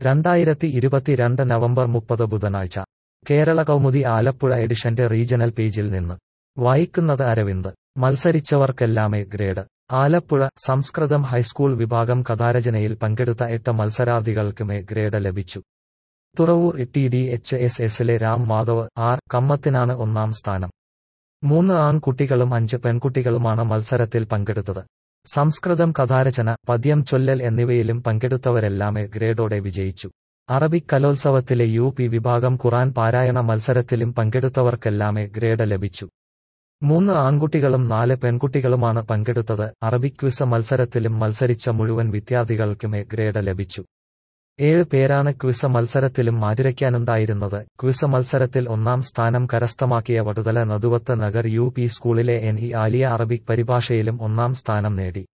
രണ്ടായിരത്തി ഇരുപത്തിരണ്ട് നവംബർ മുപ്പത് ബുധനാഴ്ച കേരള കൗമുദി ആലപ്പുഴ എഡിഷന്റെ റീജണൽ പേജിൽ നിന്ന് വായിക്കുന്നത് അരവിന്ദ് മത്സരിച്ചവർക്കെല്ലാമേ ഗ്രേഡ് ആലപ്പുഴ സംസ്കൃതം ഹൈസ്കൂൾ വിഭാഗം കഥാരചനയിൽ പങ്കെടുത്ത എട്ട് മത്സരാർത്ഥികൾക്ക് മേ ഗ്രേഡ് ലഭിച്ചു Thuravoor T D H S എസിലെ രാം മാധവ് ആർ കമ്മത്തിനാണ് ഒന്നാം സ്ഥാനം മൂന്ന് ആൺകുട്ടികളും അഞ്ച് പെൺകുട്ടികളുമാണ് മത്സരത്തിൽ പങ്കെടുത്തത് സംസ്കൃതം കഥാരചന പദ്യം ചൊല്ലൽ എന്നിവയിലും പങ്കെടുത്തവരെല്ലാമേ ഗ്രേഡോടെ വിജയിച്ചു അറബിക് കലോത്സവത്തിലെ യു പി വിഭാഗം ഖുറാൻ പാരായണ മത്സരത്തിലും പങ്കെടുത്തവർക്കെല്ലാമേ ഗ്രേഡ് ലഭിച്ചു മൂന്ന് ആൺകുട്ടികളും നാല് പെൺകുട്ടികളുമാണ് പങ്കെടുത്തത് അറബിക് ക്വിസ് മത്സരത്തിലും മത്സരിച്ച മുഴുവൻ വിദ്യാർത്ഥികൾക്കുമേ ഗ്രേഡ് ലഭിച്ചു ഏഴ് പേരാണ് ക്വിസ് മത്സരത്തിലും മാതിരയ്ക്കാനുണ്ടായിരുന്നത് ക്വിസ് മത്സരത്തിൽ ഒന്നാം സ്ഥാനം കരസ്ഥമാക്കിയ വടുതല നദുവത്ത് നഗർ യു പി സ്കൂളിലെ എൻ ഇ ആലിയ അറബിക് പരിഭാഷയിലും ഒന്നാം സ്ഥാനം നേടി